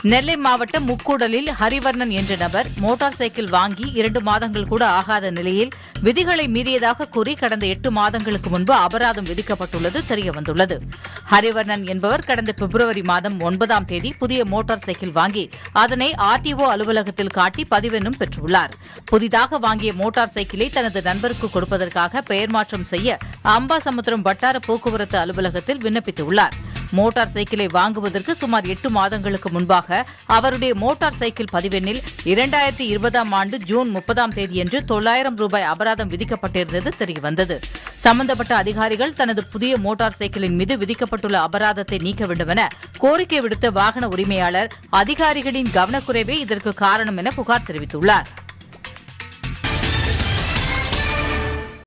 நெல்லை மாவட்டம் முக்கூடலில் ஹரிவர்ணன் என்ற நபர் மோட்டார் சைக்கிள் வாங்கி இரண்டு மாதங்கள் கூட ஆகாத நிலையில் விதிகளை மீறியதாக கூறி கடந்த எட்டு மாதங்களுக்கு முன்பு அபராதம் விதிக்கப்பட்டுள்ளது தெரியவந்துள்ளது ஹரிவர்ணன் என்பவர் கடந்த பிப்ரவரி மாதம் ஒன்பதாம் தேதி புதிய மோட்டார் சைக்கிள் வாங்கி அதனை ஆர்டிஓ அலுவலகத்தில் காட்டி பதிவெண்ணும் பெற்றுள்ளார் புதிதாக வாங்கிய மோட்டார் சைக்கிளை தனது நண்பருக்கு கொடுப்பதற்காக பெயர் மாற்றம் செய்ய அம்பாசமுத்திரம் வட்டார போக்குவரத்து அலுவலகத்தில் விண்ணப்பித்துள்ளார் மோட்டார் சைக்கிளை வாங்குவதற்கு சுமார் எட்டு மாதங்களுக்கு முன்பாக அவருடைய மோட்டார் சைக்கிள் பதிவெண்ணில் இரண்டாயிரத்தி இருபதாம் ஆண்டு ஜூன் முப்பதாம் தேதியன்று தொள்ளாயிரம் ரூபாய் அபராதம் விதிக்கப்பட்டிருந்தது தெரியவந்தது சம்பந்தப்பட்ட அதிகாரிகள் தனது புதிய மோட்டார் சைக்கிளின் மீது விதிக்கப்பட்டுள்ள அபராதத்தை நீக்க வேண்டும் என கோரிக்கை விடுத்த வாகன உரிமையாளர் அதிகாரிகளின் கவனக்குறைவே இதற்கு காரணம் என புகார் தெரிவித்துள்ளார்